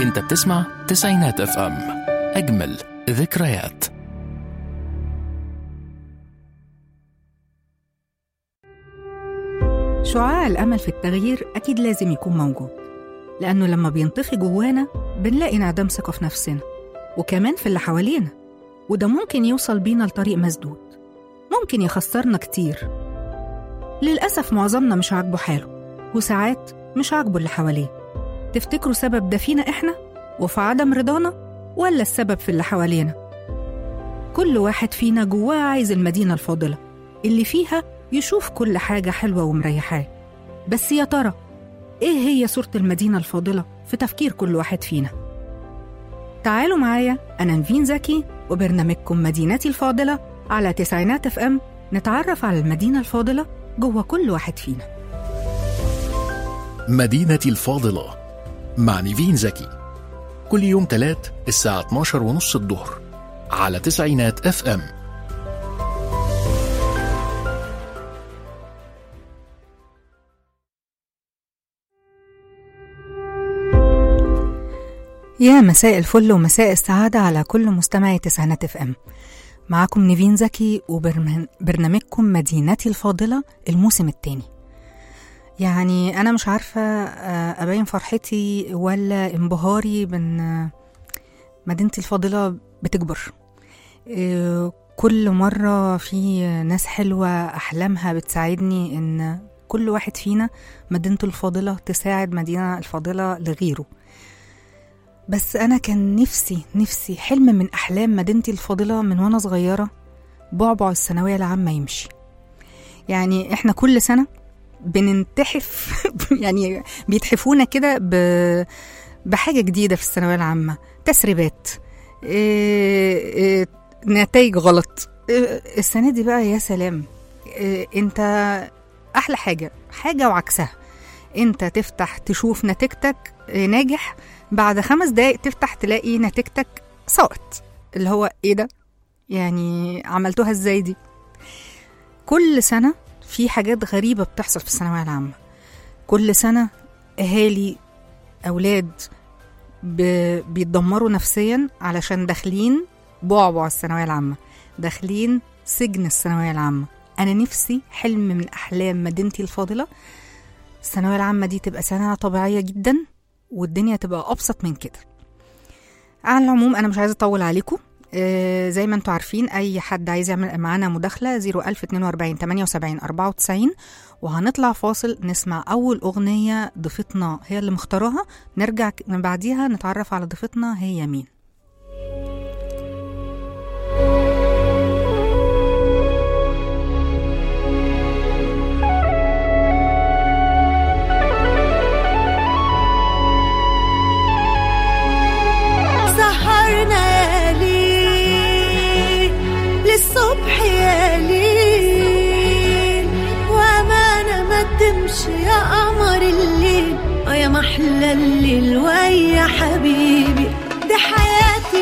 انت بتسمع تسعينات اف ام اجمل ذكريات شعاع الأمل في التغيير أكيد لازم يكون موجود لأنه لما بينطفي جوانا بنلاقي انعدام ثقة في نفسنا وكمان في اللي حوالينا وده ممكن يوصل بينا لطريق مسدود ممكن يخسرنا كتير للأسف معظمنا مش عاجبه حاله وساعات مش عاجبه اللي حواليه تفتكروا سبب ده فينا إحنا وفي عدم رضانا ولا السبب في اللي حوالينا كل واحد فينا جواه عايز المدينة الفاضلة اللي فيها يشوف كل حاجة حلوة ومريحاه بس يا ترى إيه هي صورة المدينة الفاضلة في تفكير كل واحد فينا؟ تعالوا معايا أنا نفين زكي وبرنامجكم مدينتي الفاضلة على تسعينات اف ام نتعرف على المدينة الفاضلة جوه كل واحد فينا مدينتي الفاضلة مع نيفين زكي كل يوم تلات الساعة 12 ونص الظهر على تسعينات اف ام يا مساء الفل ومساء السعادة على كل مستمعي تسعينات اف ام معاكم نيفين زكي وبرنامجكم مدينتي الفاضلة الموسم الثاني يعني أنا مش عارفة آه، أبين فرحتي ولا انبهاري بأن آه، مدينتي الفاضلة بتكبر آه، كل مرة في ناس حلوة أحلامها بتساعدني إن كل واحد فينا مدينته الفاضلة تساعد مدينة الفاضلة لغيره بس أنا كان نفسي نفسي حلم من أحلام مدينتي الفاضلة من وأنا صغيرة بعبع الثانوية العامة يمشي يعني إحنا كل سنة بننتحف يعني بيتحفونا كده ب- بحاجة جديدة في الثانوية العامة تسريبات إيه إيه نتائج غلط إيه السنة دي بقى يا سلام إيه انت أحلى حاجة حاجة وعكسها انت تفتح تشوف نتيجتك إيه، ناجح بعد خمس دقايق تفتح تلاقي نتيجتك سقط اللي هو ايه ده يعني عملتوها ازاي دي كل سنة في حاجات غريبة بتحصل في الثانوية العامة كل سنة أهالي أولاد ب- بيتدمروا نفسيا علشان داخلين بعبع الثانوية العامة داخلين سجن الثانوية العامة أنا نفسي حلم من أحلام مدينتي الفاضلة الثانوية العامة دي تبقى سنة طبيعية جدا والدنيا تبقى أبسط من كده على العموم أنا مش عايزة أطول عليكم آه، زي ما انتوا عارفين اي حد عايز يعمل معانا مداخله 01042 78 94 وهنطلع فاصل نسمع اول اغنيه ضيفتنا هي اللي مختاراها نرجع ك- من بعديها نتعرف على ضيفتنا هي مين سهرنا يا ليل للصبح يا ليل وامانة ما تمشي يا قمر الليل اه يا محلى الليل ويا حبيبي دي حياتي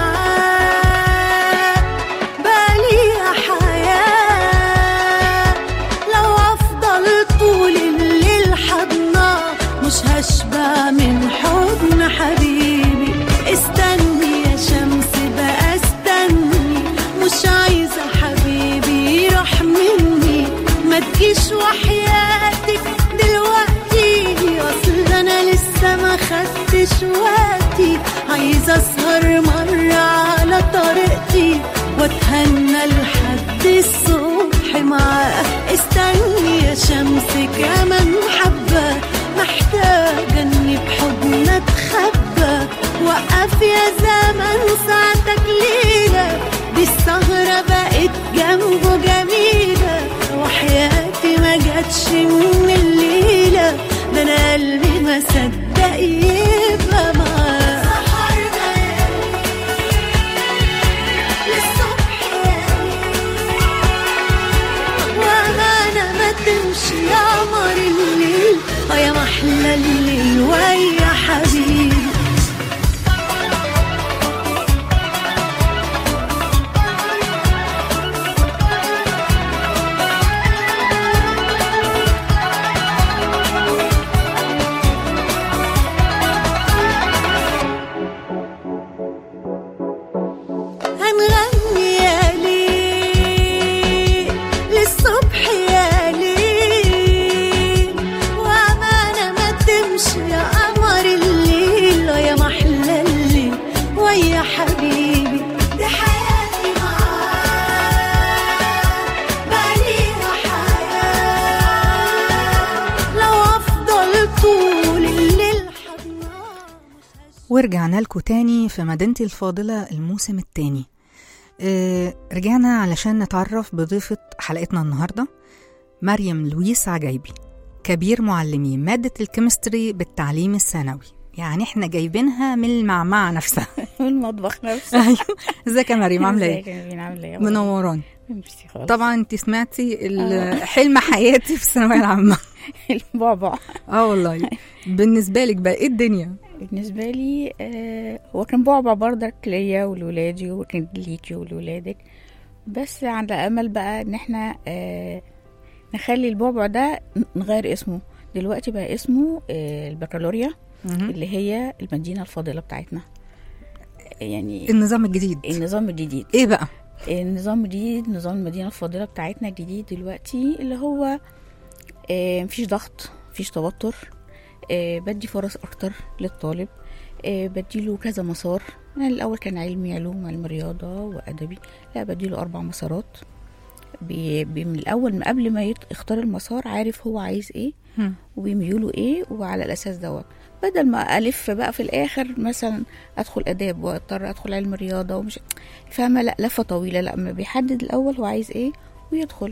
معاك بقالي حياة لو أفضل طول الليل حضنا مش هشبع من حضن حبيبي استني يا شمس بقى استني مش عايزة حبيبي يروح مني ما تجيش وحياتك دلوقتي اصل انا لسه ما خدتش وقتي عايزة اسهر مرة على طريقتي واتهنى لحد الصبح معاه استني يا شمس كمان حبة محتاجة اني بحضن اتخبى وقف يا زمن ساعتك ليلة دي السهرة بقت جنبه جميلة وحياتي ما جاتش من الليلة ده انا قلبي ما صدق يبقى معاه سهرنا يا للصبح يا وأمانة ما تمشي يا قمر الليل اه يا محلى الليل ويا حبيبي ورجعنا لكم تاني في مدينتي الفاضلة الموسم التاني آه رجعنا علشان نتعرف بضيفة حلقتنا النهاردة مريم لويس عجايبي كبير معلمي مادة الكيمستري بالتعليم الثانوي يعني احنا جايبينها من المعمعة نفسها والمطبخ نفسه ايوه ازيك يا مريم عاملة ازيك ايه؟ يا نبيل عامله ايه منوراني ميرسي خالص طبعا انت سمعتي ال- حلم حياتي في الثانوية العامة البعبع اه والله بالنسبة لك بقى ايه الدنيا؟ بالنسبه لي آه هو كان بعبع برضك ليا ولولادي وكان ليكي ولولادك بس على امل بقى ان احنا آه نخلي البعبع ده نغير اسمه دلوقتي بقى اسمه آه البكالوريا مهم. اللي هي المدينه الفاضله بتاعتنا يعني النظام الجديد النظام الجديد ايه بقى؟ النظام الجديد نظام المدينة الفاضلة بتاعتنا الجديد دلوقتي اللي هو آه، مفيش ضغط مفيش توتر آه، بدي فرص أكتر للطالب آه، بديله كذا مسار يعني الأول كان علمي علوم علم رياضة وأدبي لا بديله أربع مسارات بي بي من الأول من قبل ما يت- يختار المسار عارف هو عايز إيه هم. وبيميوله ايه وعلى الاساس دوت بدل ما الف بقى في الاخر مثلا ادخل اداب واضطر ادخل علم رياضه ومش فاهمه لا لفه طويله لا ما بيحدد الاول هو عايز ايه ويدخل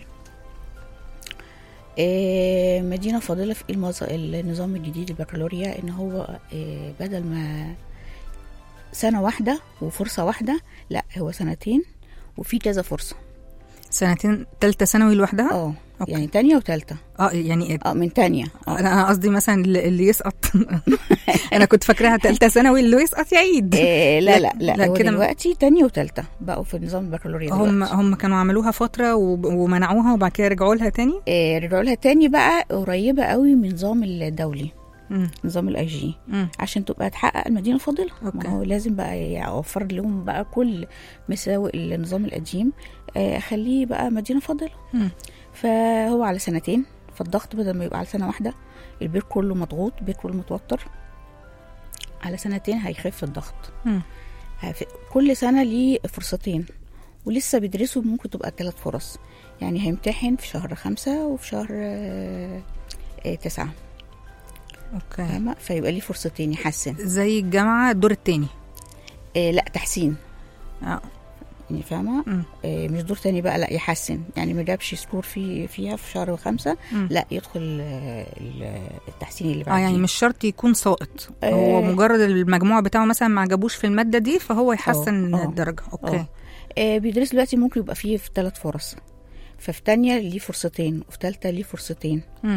إيه مدينه فاضله في المز... النظام الجديد البكالوريا ان هو إيه بدل ما سنه واحده وفرصه واحده لا هو سنتين وفي كذا فرصه سنتين تالتة ثانوي لوحدها؟ اه أوكي. يعني تانية وتالتة اه يعني اه من تانية اه انا أنا قصدي مثلا اللي اللي يسقط انا كنت فاكراها تالتة ثانوي اللي يسقط يعيد إيه لا لا لا, لا هو كده- دلوقتي تانية وتالتة بقوا في نظام البكالوريا هم دلوقتي. هم كانوا عملوها فترة وب- ومنعوها وبعد كده رجعوا لها تاني إيه رجعوا لها تاني بقى قريبة قوي من نظام الدولي مم. نظام الاي جي مم. عشان تبقى تحقق المدينة الفاضلة أوكي. ما هو لازم بقى يوفر لهم بقى كل مساوئ النظام القديم آه، اخليه بقى مدينة فاضلة مم. فهو على سنتين فالضغط بدل ما يبقى على سنة واحدة البيت كله مضغوط البيت كله متوتر على سنتين هيخف الضغط مم. هف- كل سنة ليه فرصتين ولسه بيدرسوا ممكن تبقى ثلاث فرص يعني هيمتحن في شهر خمسة وفي شهر آه، آه، تسعة اوكي فاهمة فيبقى ليه فرصتين يحسن زي الجامعة الدور التاني آه، لا تحسين اه يعني فاهمة مم. آه، مش دور تاني بقى لا يحسن يعني ما جابش سكور في فيها في شهر خمسة مم. لا يدخل آه، ال- التحسين اللي اه بعديه يعني مش شرط يكون ساقط هو آه. مجرد المجموع بتاعه مثلا ما عجبوش في المادة دي فهو يحسن آه، آه. الدرجة اوكي اه آه، بيدرس دلوقتي ممكن يبقى فيه في ثلاث فرص ففي تانية ليه فرصتين وفي تالتة ليه فرصتين مم.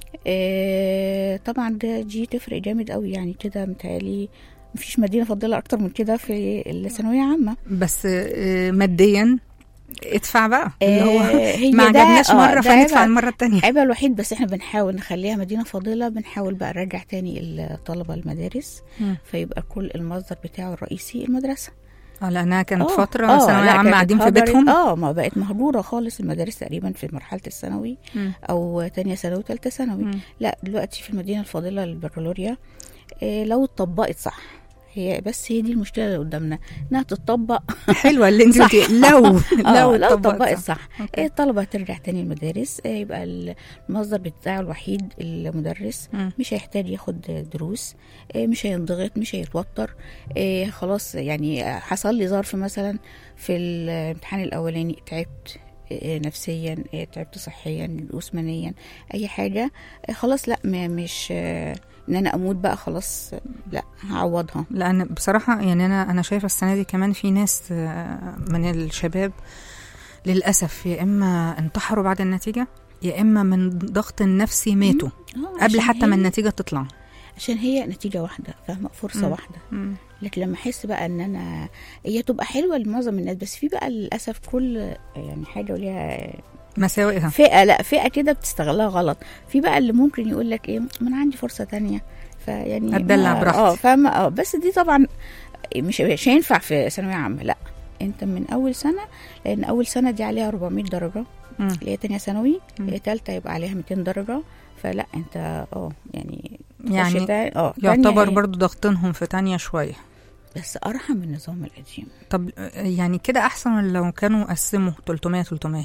آه، طبعا ده دي تفرق جامد قوي يعني كده متهيألي مفيش مدينة فاضلة أكتر من كده في الثانوية عامة بس آه، ماديا ادفع بقى اللي هو آه، هي ما ده- عجبناش آه، مرة ده فندفع عيبها- المرة التانية عيبها الوحيد بس احنا بنحاول نخليها مدينة فاضلة بنحاول بقى نرجع تاني الطلبة المدارس مم. فيبقى كل المصدر بتاعه الرئيسي المدرسة اه لانها كانت آه، فترة آه، ثانوية لا، عامة كانت قاعدين في اتهدرت. بيتهم اه ما بقت مهجورة خالص المدارس تقريبا في مرحلة الثانوي مم. او تانية ثانوي وتالتة ثانوي مم. لا دلوقتي في المدينة الفاضلة للبكالوريا إيه لو اتطبقت صح هي بس هي دي المشكلة اللي قدامنا انها تطبق حلوة اللي انت صح. قلتي لو لو لو اتطبقت اتطبقت صح. صح أوكي. إيه الطلبة هترجع تاني المدارس إيه يبقى المصدر بتاعه الوحيد المدرس مم. مش هيحتاج ياخد دروس إيه مش هينضغط مش هيتوتر إيه خلاص يعني حصل لي ظرف مثلا في الامتحان الاولاني تعبت إيه نفسيا إيه تعبت صحيا جسمانيا اي حاجه إيه خلاص لا ما مش آه، ان انا اموت بقى خلاص لا هعوضها لان بصراحه يعني انا انا شايفه السنه دي كمان في ناس آه، من الشباب للاسف يا اما انتحروا بعد النتيجه يا اما من ضغط النفسي ماتوا آه، قبل عشان حتى ما هي- النتيجه تطلع عشان هي نتيجه واحده فاهمه فرصه مم. واحده لكن لما احس بقى ان انا هي تبقى حلوه لمعظم الناس بس في بقى للاسف كل يعني حاجه وليها مساوئها فئه لا فئه كده بتستغلها غلط في بقى اللي ممكن يقول لك ايه ما انا عندي فرصه تانية فيعني أتدلع ما- براحتي. اه فاهمه اه بس دي طبعا مش مش هينفع في ثانويه عامه لا انت من اول سنه لان اول سنه دي عليها 400 درجه مم. اللي هي تانية ثانوي مم. اللي هي تالتة يبقى عليها 200 درجه فلا انت اه يعني تخش يعني تا- اه تانية يعتبر إيه؟ برضو ضغطينهم في تانية شويه بس ارحم من النظام القديم طب آه، يعني كده احسن ولا لو كانوا قسموا 300 300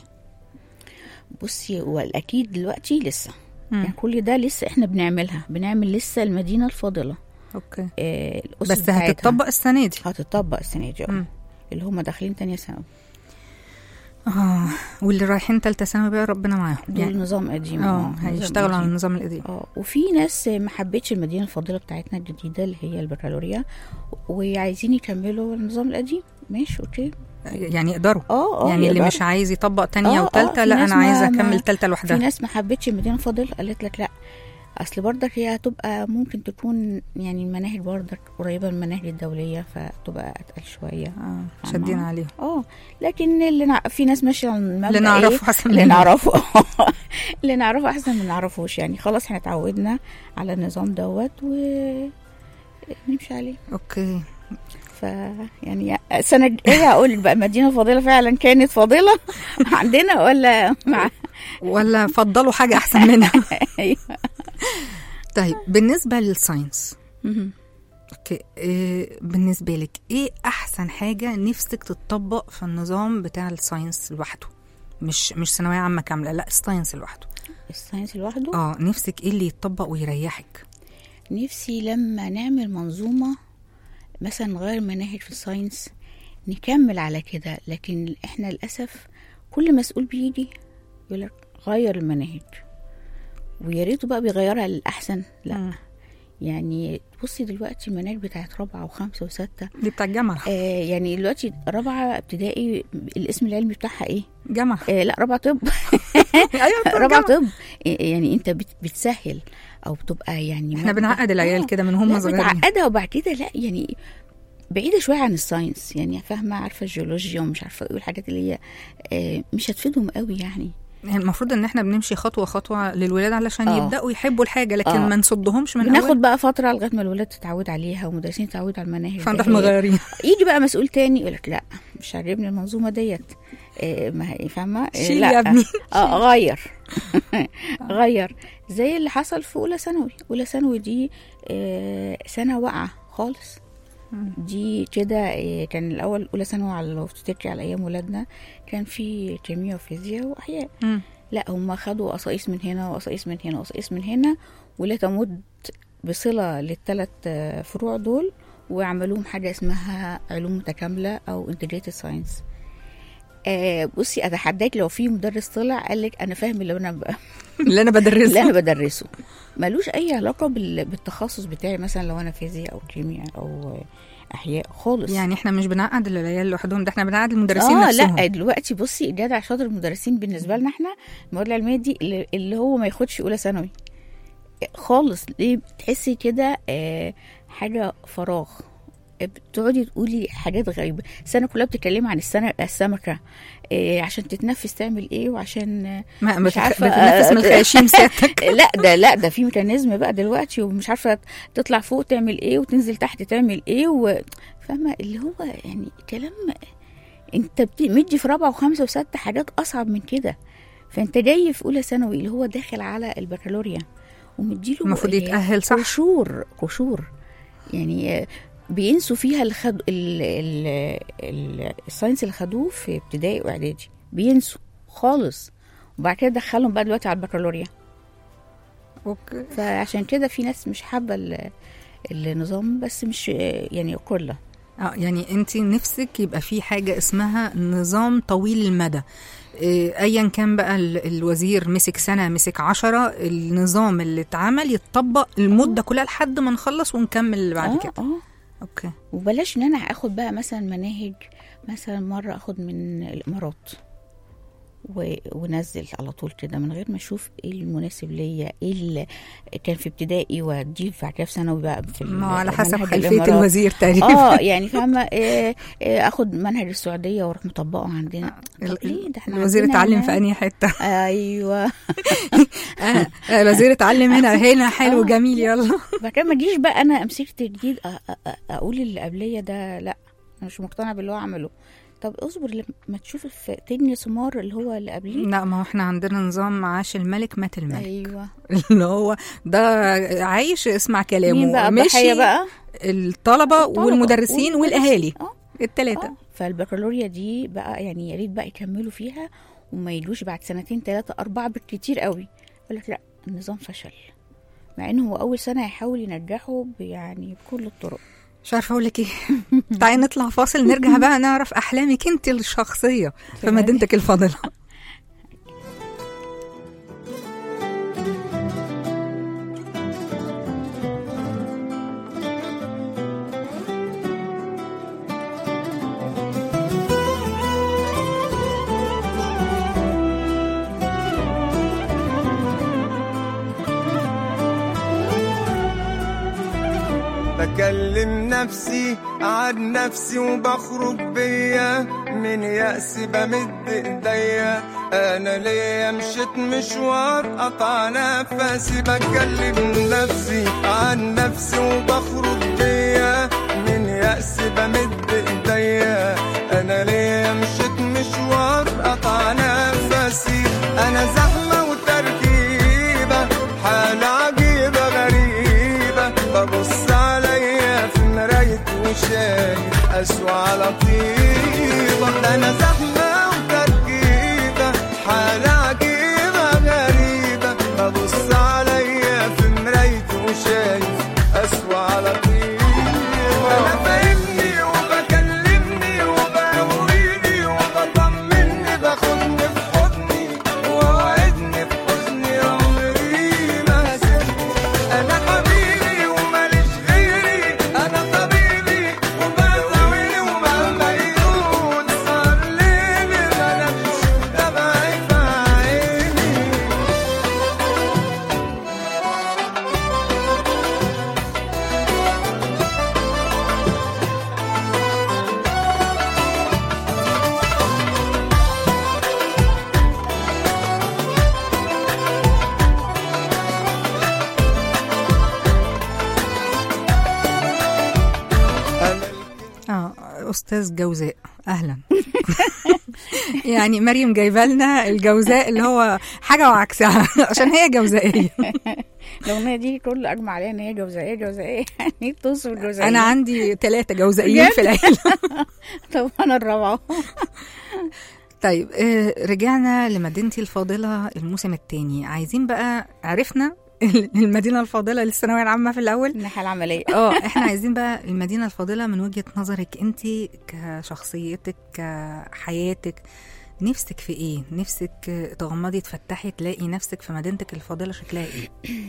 بصي هو الاكيد دلوقتي لسه مم. يعني كل ده لسه احنا بنعملها بنعمل لسه المدينه الفاضله اوكي آه الاسس بس بتاعتها هتطبق السنه دي هتطبق السنه دي آه. مم. اللي هم داخلين تانية ثانوي اه واللي رايحين تالتة ثانوي بقى ربنا معاهم دول يعني نظام قديم اه نظام هيشتغلوا على قديم. النظام القديم اه وفي ناس ما حبتش المدينه الفاضله بتاعتنا الجديده اللي هي البكالوريا وعايزين يكملوا النظام القديم ماشي اوكي يعني يقدروا اه اه يعني اللي يقدروا. مش عايز يطبق تانية آه، آه، وتالتة في لا ناس انا عايزه ما- ما- اكمل تالتة في لوحدها ناس ما حبتش المدينه الفاضله قالت لك لا اصل برضك هي هتبقى ممكن تكون يعني المناهج برضك قريبه من المناهج الدوليه فتبقى اتقل شويه اه شادين فاهمة؟ عليهم اه لكن اللي نع... في ناس ماشيه على المبدا اللي إيه؟ نعرفه حسن اللي منهم. نعرفه اللي نعرفه احسن من نعرفوش يعني خلاص احنا اتعودنا على النظام دوت و نمشي عليه اوكي ف يعني السنه الجايه هقول لك بقى المدينه الفاضله فعلا كانت فاضله عندنا ولا مع ولا فضلوا حاجه احسن منها ايوه طيب بالنسبه للساينس مهم. اوكي إيه بالنسبه لك ايه احسن حاجه نفسك تتطبق في النظام بتاع الساينس لوحده مش مش ثانويه عامه كامله لا الساينس لوحده الساينس لوحده اه نفسك ايه اللي يتطبق ويريحك نفسي لما نعمل منظومة مثلا نغير مناهج في الساينس نكمل على كده لكن احنا للأسف كل مسؤول بيجي يقول لك غير المناهج ويا ريته بقى بيغيرها للأحسن لا مم. يعني بصي دلوقتي المناهج بتاعت رابعة وخمسة وستة دي بتاع الجامعه آه يعني دلوقتي رابعة ابتدائي الاسم العلمي بتاعها ايه؟ جامعه آه لا رابعة طب ايوه بتاع رابعة الجامعة. طب آه، يعني انت بت- بتسهل او بتبقى يعني احنا مادة- بنعقد العيال آه. كده من هم لا صغيرين بتعقدها وبعد كده لا يعني بعيده شويه عن الساينس يعني فاهمه عارفه الجيولوجيا ومش عارفه ايه الحاجات اللي هي آه، مش هتفيدهم قوي يعني يعني المفروض ان احنا بنمشي خطوه خطوه للولاد علشان آه. يبداوا يحبوا الحاجه لكن آه. ما نصدهمش من بناخد أول. بقى فتره لغايه ما الولاد تتعود عليها والمدرسين يتعودوا على المناهج فنروح دهيت. مغيرين يجي بقى مسؤول تاني يقول لك لا مش عاجبني المنظومه ديت آه، ما هي فاهمه آه، شيل لا. يا ابني اه غير غير زي اللي حصل في اولى ثانوي اولى ثانوي دي آه، سنه واقعه خالص دي كده آه، كان الاول اولى ثانوي على لو تفتكري على ايام ولادنا كان في كيمياء وفيزياء واحياء مم. لا هم خدوا قصايص من هنا وقصايص من هنا وقصايص من هنا ولا تمد بصله للثلاث فروع دول وعملوهم حاجه اسمها علوم متكامله او انتجريتد ساينس آه بصي اتحداك لو في مدرس طلع قال لك انا فاهم اللي انا ب... اللي انا بدرسه اللي انا بدرسه ملوش اي علاقه بال... بالتخصص بتاعي مثلا لو انا فيزياء او كيمياء او احياء خالص يعني احنا مش بنعقد العيال لوحدهم ده احنا بنعقد المدرسين اه نفسهم لا دلوقتي بصي جدع شاطر المدرسين بالنسبه لنا احنا المواد العلميه دي اللي- اللي هو ما ياخدش اولى ثانوي خالص ليه بتحسي كده آه حاجه فراغ بتقعدي تقولي حاجات غريبه السنه كلها بتتكلمي عن السنه السمكه آه عشان تتنفس تعمل ايه وعشان آه، ما مش بتخ... عارفة، بتنفس من آه، الخياشيم سيادتك لا ده لا ده في ميكانيزم بقى دلوقتي ومش عارفه تطلع فوق تعمل ايه وتنزل تحت تعمل ايه و... فاهمه اللي هو يعني كلام انت بت... مدي في رابعه وخمسه وسته حاجات اصعب من كده فانت جاي في اولى ثانوي اللي هو داخل على البكالوريا ومديله المفروض آه، يتأهل صح قشور قشور يعني آه، بينسوا فيها الخد... ال... ال... ال... الساينس اللي خدوه في ابتدائي واعدادي بينسوا خالص وبعد كده دخلهم بقى دلوقتي على البكالوريا اوكي فعشان كده في ناس مش حابه ال- النظام بس مش يعني كله اه يعني انت نفسك يبقى في حاجه اسمها نظام طويل المدى إيه، ايا كان بقى ال- الوزير مسك سنه مسك عشرة النظام اللي اتعمل يتطبق المده كلها لحد ما نخلص ونكمل اللي بعد اه كده اه اوكي وبلاش ان انا اخد بقى مثلا مناهج مثلا مره اخد من الامارات و... ونزل على طول كده من غير ما اشوف ايه المناسب ليا ايه اللي كان في ابتدائي واديه بعد كده في ثانوي بقى في ما على منهج حسب خلفيه الإمارات. الوزير تقريبا اه يعني فاهمه إيه إيه اخد منهج السعوديه واروح مطبقه عندنا طب ال- ليه ده احنا الوزير عندنا اتعلم هنا- في انهي حته ايوه آه، آه، الوزير اتعلم هنا هنا حلو آه. جميل يلا بعد كده ما اجيش بقى انا مسكت جديد أ- أ- أ- اقول اللي قبليه ده لا انا مش مقتنع باللي هو عمله طب اصبر لما تشوف في تاني سمار اللي هو اللي قبليه لا ما هو احنا عندنا نظام معاش الملك مات الملك ايوه اللي هو ده عايش اسمع كلامه مين بقى مشي الضحيه بقى الطلبه الطلبة والمدرسين والاهالي اه الثلاثه اه فالبكالوريا دي بقى يعني يا ريت بقى يكملوا فيها وما يجوش بعد سنتين ثلاثه اربعه بالكتير قوي يقول لك لا النظام فشل مع انه هو اول سنه هيحاول ينجحه ب- يعني بكل الطرق مش عارفه اقول لك ايه تعالي نطلع فاصل نرجع بقى نعرف احلامك انت الشخصيه في مدينتك الفاضله بكلم نفسي عن نفسي وبخرج بيا من يأس بمد ايديا انا ليا مشيت مشوار قطع نفسي بكلم نفسي عن نفسي وبخرج بيا من يأس بمد ايديا انا ليا مشيت مشوار قطع نفسي انا زحمة وتركيبة حالة عجيبة غريبة ببص عليا في مراية وشايف أسوأ على طيبة ده أنا زحمة وتركيبة حالة عجيبة غريبة ببص عليا في مراية وشايف أسوأ على طيبة أنا فاهمني وبكلمني وبقويني وبطمني باخدني في حضني ووعدني في حزني عمري ما هسيبني انا حبيبي وماليش غيري انا طبيبي وبداويني ومهما يقول صار ليلي ما نمش دمعي في عيني انا اه استاذ جوزاء اهلا يعني مريم جايبه لنا الجوزاء اللي هو حاجه وعكسها عشان هي جوزائيه الاغنيه دي كل اجمع عليها ان هي جوزائيه جوزائيه يعني توصف الجوزائيه انا عندي ثلاثه جوزائيين في العيله طب انا الرابعه طيب آه، رجعنا لمدينتي الفاضله الموسم الثاني عايزين بقى عرفنا المدينه الفاضله للثانويه العامه في الاول الناحيه العمليه اه احنا عايزين بقى المدينه الفاضله من وجهه نظرك انت كشخصيتك كحياتك نفسك في ايه نفسك تغمضي تفتحي تلاقي نفسك في مدينتك الفاضله شكلها ايه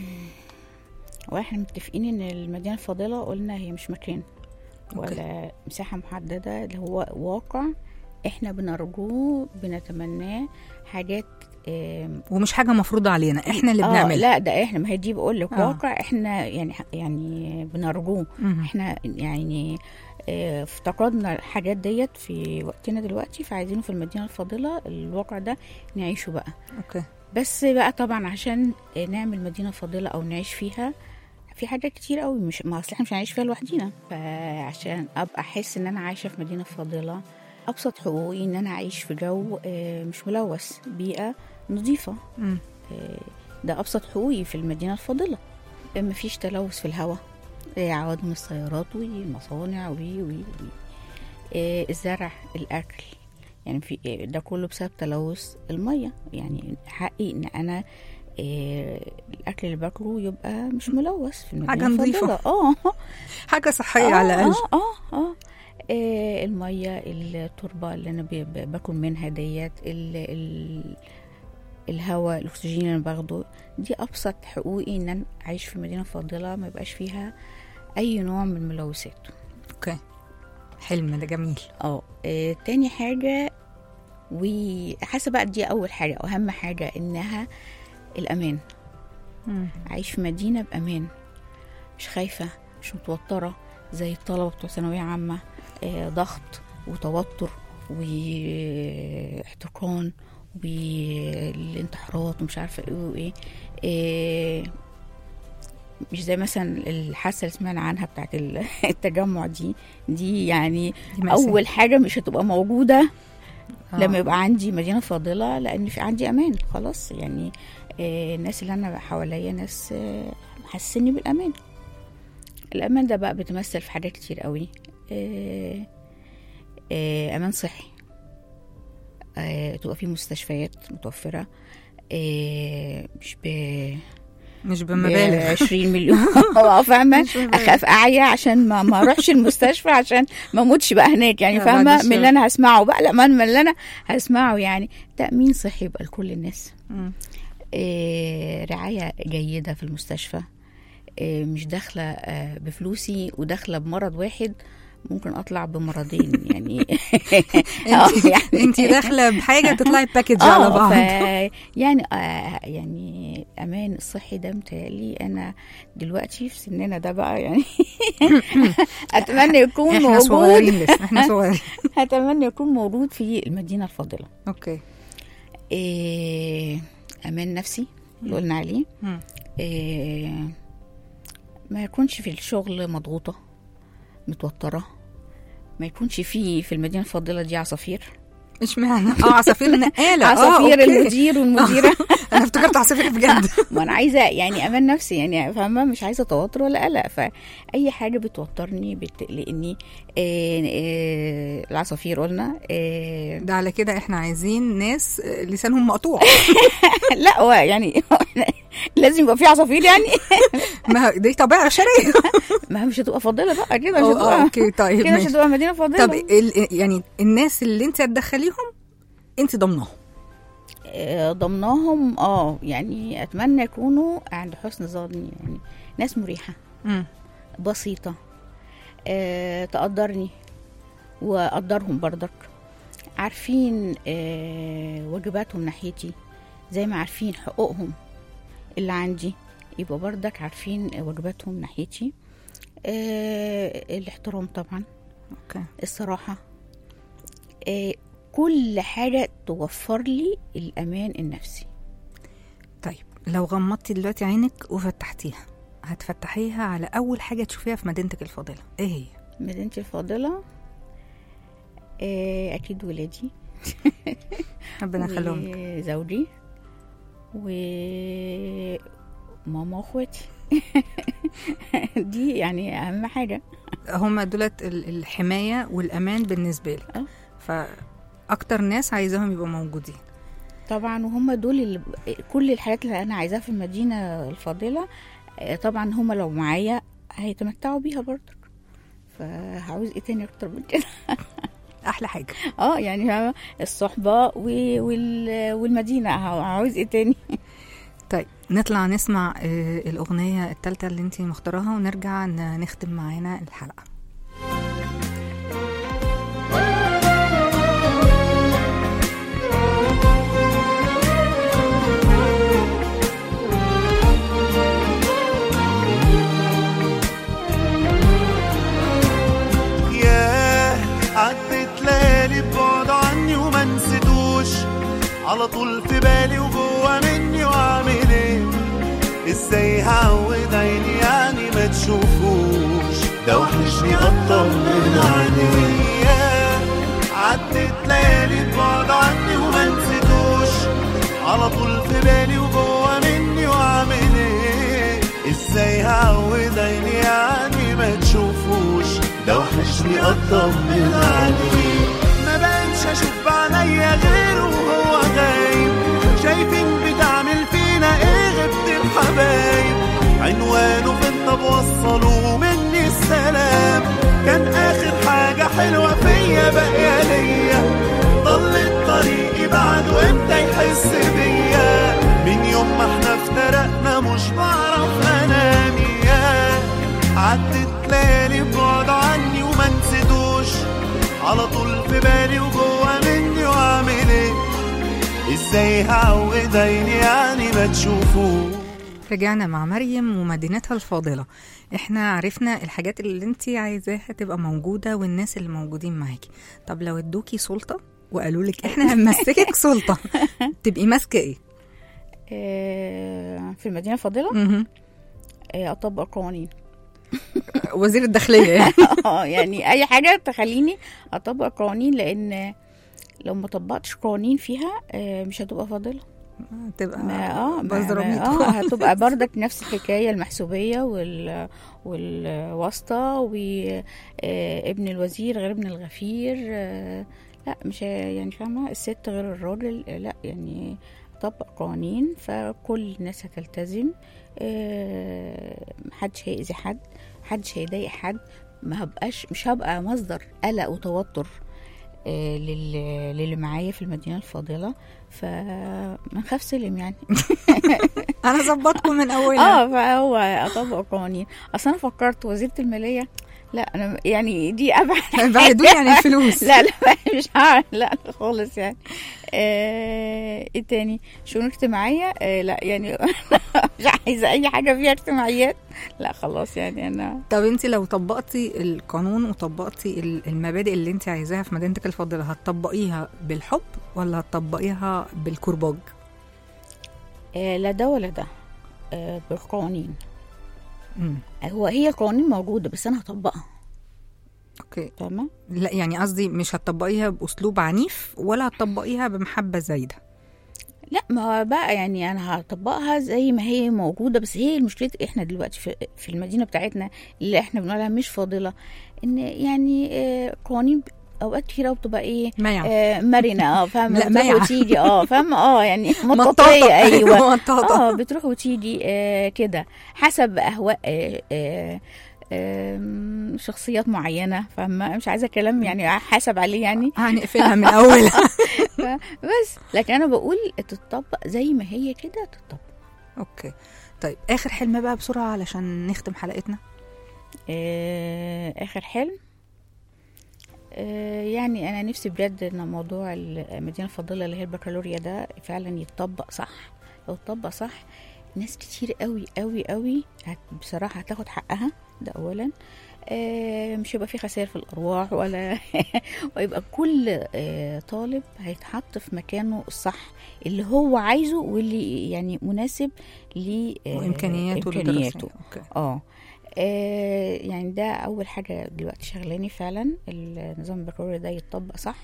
واحنا متفقين ان المدينه الفاضله قلنا هي مش مكان أوكي. ولا مساحه محدده اللي هو واقع احنا بنرجوه بنتمناه حاجات آم، ومش حاجه مفروضه علينا احنا اللي آه بنعملها لا ده احنا ما هي دي بقول لك آه. واقع احنا يعني يعني بنرجوه مهم. احنا يعني آه، افتقدنا الحاجات ديت في وقتنا دلوقتي فعايزينه في المدينه الفاضله الواقع ده نعيشه بقى اوكي بس بقى طبعا عشان نعمل مدينه فاضله او نعيش فيها في حاجات كتير قوي مش ما اصل احنا مش هنعيش فيها لوحدينا فعشان ابقى احس ان انا عايشه في مدينه فاضله ابسط حقوقي ان انا اعيش في جو آه، مش ملوث بيئه نظيفه مم. آه، ده ابسط حقوقي في المدينه الفاضله آه، مفيش تلوث في الهواء آه، عوادم السيارات والمصانع وي وي وي آه، الزرع الاكل يعني في آه، ده كله بسبب تلوث الميه يعني حقي ان انا آه، الاكل اللي باكله يبقى مش ملوث في المدينه حاجة نظيفة. الفاضلة. اه حاجه صحيه على الاقل اه اه اه آه، الميه التربه اللي انا ب- ب- باكل منها ديت ال ال الهواء الاكسجين اللي انا باخده دي ابسط حقوقي ان انا اعيش في مدينه فاضله ما يبقاش فيها اي نوع من الملوثات اوكي حلم ده جميل اه آه، تاني حاجه وحاسه بقى دي اول حاجه او اهم حاجه انها الامان مم. أعيش في مدينة بأمان مش خايفة مش متوترة زي الطلبة بتوع ثانوية عامة آه، ضغط وتوتر واحتقان والانتحارات ومش عارفة ايه وايه آه، مش زي مثلا الحادثة اللي سمعنا عنها بتاعت ال- التجمع دي دي يعني دي مأساة. أول حاجة مش هتبقى موجودة آه. لما يبقى عندي مدينه فاضله لان في عندي امان خلاص يعني آه، الناس اللي انا حواليا ناس آه، محسسني بالامان الامان ده بقى بيتمثل في حاجات كتير قوي آه، آه، امان صحي آه، تبقى في مستشفيات متوفره آه، مش ب مش ب بمبالغ 20 مليون اه فاهمه مش بمبالغ. اخاف اعيا عشان ما ما اروحش المستشفى عشان ما اموتش بقى هناك يعني لا، بعد فاهمه الشر. من اللي انا هسمعه بقى لا ما من اللي انا هسمعه يعني تامين صحي يبقى لكل الناس مم. آه، رعايه جيده في المستشفى آه، مش داخله آه، بفلوسي وداخله بمرض واحد ممكن اطلع بمرضين يعني آه، انت انت داخله بحاجه تطلعي باكج على اه بعض ف يعني آه يعني امان الصحي ده متهيألي انا دلوقتي في سننا ده بقى يعني اتمنى يكون احنا موجود صغيرين لسه احنا صغيرين اتمنى يكون موجود في المدينه الفاضله اوكي إيه امان نفسي اللي قلنا عليه مم. إيه ما يكونش في الشغل مضغوطه متوتره ما يكونش في في المدينه الفاضله دي عصافير اشمعنى اه عصافير نقاله آه، عصافير أوكي. المدير والمديره انا افتكرت عصافير بجد ما انا عايزه يعني امان نفسي يعني فاهمه مش عايزه توتر ولا قلق فاي حاجه بتوترني بتقلقني آه آه العصافير قلنا آه ده على كده احنا عايزين ناس آه، لسانهم مقطوع لا هو يعني لازم يبقى في عصافير يعني ما دي طبيعه بشريه ما هي مش هتبقى فاضله بقى كده مش اه آه، هتبقى اوكي طيب كده مش ماشي هتبقى مدينه فاضله طب ال- يعني الناس اللي انت هتدخليهم انت ضمنهم آه، ضمناهم اه يعني اتمنى يكونوا عند حسن ظني يعني ناس مريحه مم. بسيطة آه، تقدرني وأقدرهم برضك عارفين آه، واجباتهم ناحيتي زي ما عارفين حقوقهم اللي عندي يبقى برضك عارفين واجباتهم ناحيتي آه، الاحترام طبعا اوكي الصراحة آه، كل حاجة توفر لي الأمان النفسي طيب لو غمضتي دلوقتي عينك وفتحتيها هتفتحيها على اول حاجه تشوفيها في مدينتك الفاضله ايه هي مدينتي الفاضلة آه، أكيد ولادي ربنا يخليهم لك. وزوجي وماما واخواتي دي يعني اهم حاجه هما دولت ال- الحمايه والامان بالنسبه لك اه. فاكتر ناس عايزاهم يبقوا موجودين طبعا وهم دول اللي كل الحاجات اللي انا عايزاها في المدينه الفاضله آه، طبعا هم لو معايا هيتمتعوا بيها برضك فعاوز ايه تاني اكتر من كده احلى حاجه اه يعني فاهمة؟ الصحبه و- وال- والمدينه عاوز ايه تاني طيب نطلع نسمع آه، الاغنيه الثالثه اللي انت مختارها ونرجع ن- نختم معانا الحلقه ياه عدت ليالي ببعد عني وما نسيتوش على طول في بالي وجوه مني واعمل ايه ازاي هعود عيني يعني ما تشوفوش ده وحشني اطمن عليه ياه عدت ليالي ببعد عني وما نسيتوش على طول في بالي وجوه مني واعمل ايه ازاي هعود عيني يعني ما تشوفوش ده وحشني اطمن عليه ما بقتش اشوف بعينيا غيره وهو غايب شايفين بتعمل فينا ايه غبت الحبايب عنوانه فين طب وصلوا مني السلام كان اخر حاجة حلوة فيا باقية ليا ضلت طريقي بعد وامتى يحس بيا من يوم ما احنا افترقنا مش بعرف انام ياه عدت ليالي بعد عني وما نسيتوش على طول في بالي وجوه مني واعمل ايه ازاي هعود عيني يعني ما تشوفوش رجعنا مع مريم ومدينتها الفاضله احنا عرفنا الحاجات اللي انت عايزاها تبقى موجوده والناس اللي موجودين معاكي طب لو ادوكي سلطه وقالوا لك احنا هنمسكك سلطه تبقي ماسكه ايه آه، في المدينه الفاضله مهم. آه، اطبق القوانين وزير الداخليه يعني اه يعني اي حاجه تخليني اطبق قوانين لان لو ما طبقتش قوانين فيها آه، مش هتبقى فاضله تبقى ما اه ما- بزراميط. ما- اه هتبقى بردك نفس الحكايه المحسوبيه وال والواسطه وابن الوزير غير ابن الغفير آه، لا مش ه- يعني فاهمه الست غير الراجل آه، لا يعني هتطبق قوانين فكل الناس هتلتزم آه، محدش هيأذي حد محدش هيضايق حد ما هبقاش مش هبقى مصدر قلق وتوتر آه، لل- للي معايا في المدينة الفاضلة فما نخاف سلم يعني انا ظبطكم من اولها اه فهو اطبق قوانين اصل انا فكرت وزيره الماليه لا انا يعني دي ابعد بعدوني عن الفلوس لا لا مش هعمل لا لا خالص يعني آه، ايه تاني شؤون اجتماعيه آه لا يعني مش عايزه اي حاجه فيها اجتماعيات لا خلاص يعني انا طب انت لو طبقتي القانون وطبقتي ال- المبادئ اللي انت عايزاها في مدينتك الفاضله هتطبقيها بالحب ولا هتطبقيها بالكرباج آه لا ده ولا ده آه بالقوانين مم. هو هي القوانين موجوده بس انا هطبقها اوكي فاهمه لا يعني قصدي مش هتطبقيها باسلوب عنيف ولا هتطبقيها بمحبه زايده لا ما هو بقى يعني انا هطبقها زي ما هي موجوده بس هي المشكله احنا دلوقتي في, في المدينه بتاعتنا اللي احنا بنقولها مش فاضله ان يعني آه، قوانين اوقات كتيره بتبقى ايه مايعة. آه مرنه اه فاهمه لا، بتروح مايعة. وتيجي اه فاهمه اه يعني مطاطة. مطاطيه ايوه مطاطة. اه بتروح وتيجي آه كده حسب اهواء آه آه آم، شخصيات معينه فاهمه مش عايزه كلام يعني حسب عليه يعني هنقفلها من اولها بس لكن انا بقول تتطبق زي ما هي كده تتطبق اوكي طيب اخر حلم بقى بسرعه علشان نختم حلقتنا آه، اخر حلم آه، يعني انا نفسي بجد ان موضوع المدينه الفاضله اللي هي البكالوريا ده فعلا يتطبق صح لو اتطبق صح ناس كتير قوي قوي قوي هت بصراحه هتاخد حقها ده اولا آه، مش هيبقى في خسائر في الارواح ولا ويبقى كل آه، طالب هيتحط في مكانه الصح اللي هو عايزه واللي يعني مناسب ل آه، وامكانياته إمكانياته. الدراسيه اوكي اه آه، يعني ده اول حاجه دلوقتي شغلاني فعلا النظام البكالوريا ده يتطبق صح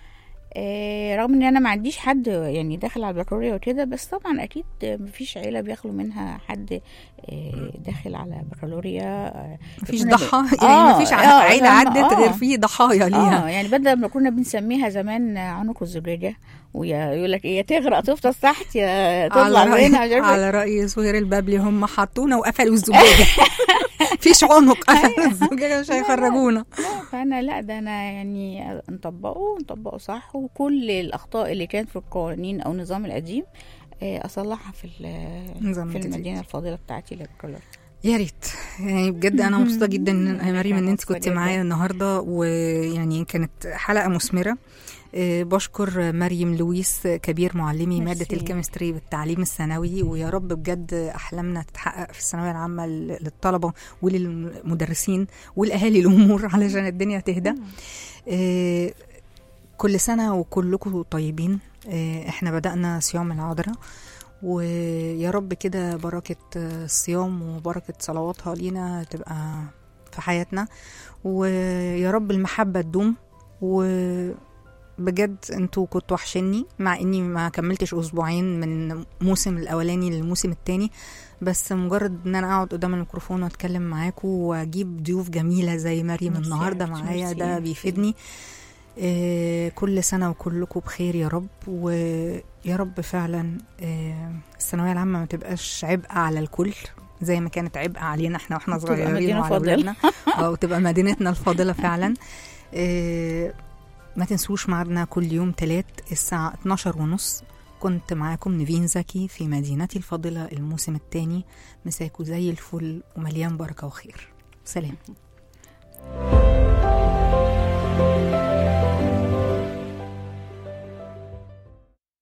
آه، رغم ان انا ما عنديش حد يعني داخل على البكالوريا وكده بس طبعا اكيد مفيش عيله بيخلو منها حد آه، داخل على بكالوريا آه، مفيش كنا ب- ضحى آه، يعني مفيش آه، عيله فاهمة؟ عدت آه. غير في ضحايا ليها اه يعني بدل ما كنا بنسميها زمان عنق الزجاجه ويقول لك ايه يا تغرق تفطس تحت يا تطلع على رأي, منها مش عارفة إيه. على رأي زهير البابلي هم حطونا وقفلوا الزجاجة فيش عنق قفلوا الزجاجة مش هيخرجونا لا فانا لا ده انا يعني نطبقه نطبقه صح وكل الاخطاء اللي كانت في القوانين او النظام القديم آه، اصلحها في ال- نظام في الجديد. المدينه الفاضله بتاعتي للبكالوريا يا ريت يعني بجد انا مبسوطه جدا إن- يا مريم ان انت مبسوطة كنت جداً. معايا النهارده ويعني كانت حلقه مثمره آه، بشكر مريم لويس كبير معلمي ميرسي. ماده الكيمستري بالتعليم الثانوي ويا رب بجد احلامنا تتحقق في الثانويه العامه لل- للطلبه وللمدرسين والاهالي الامور علشان الدنيا تهدى آه، كل سنه وكلكم طيبين آه، احنا بدانا صيام العذراء ويا رب كده بركة الصيام وبركة صلواتها لينا تبقى في حياتنا ويا رب المحبة تدوم وبجد انتوا كنتوا وحشني مع اني ما كملتش اسبوعين من موسم الاولاني للموسم التاني بس مجرد ان انا اقعد قدام الميكروفون واتكلم معاكم واجيب ضيوف جميله زي مريم ميرسي النهارده يا حبيبتي، معايا ميرسي، ده ميرسي. بيفيدني آه، كل سنة وكلكم بخير يا رب ويا رب فعلا آه، الثانوية العامة ما تبقاش عبء على الكل زي ما كانت عبء علينا احنا واحنا تبقى صغيرين مدينة وعلى فاضلة. ولادنا اه وتبقى مدينتنا الفاضلة فعلا آه، ما تنسوش ميعادنا كل يوم تلات الساعة 12 ونص كنت معاكم نيفين زكي في مدينتي الفاضلة الموسم الثاني مساكوا زي الفل ومليان بركة وخير سلام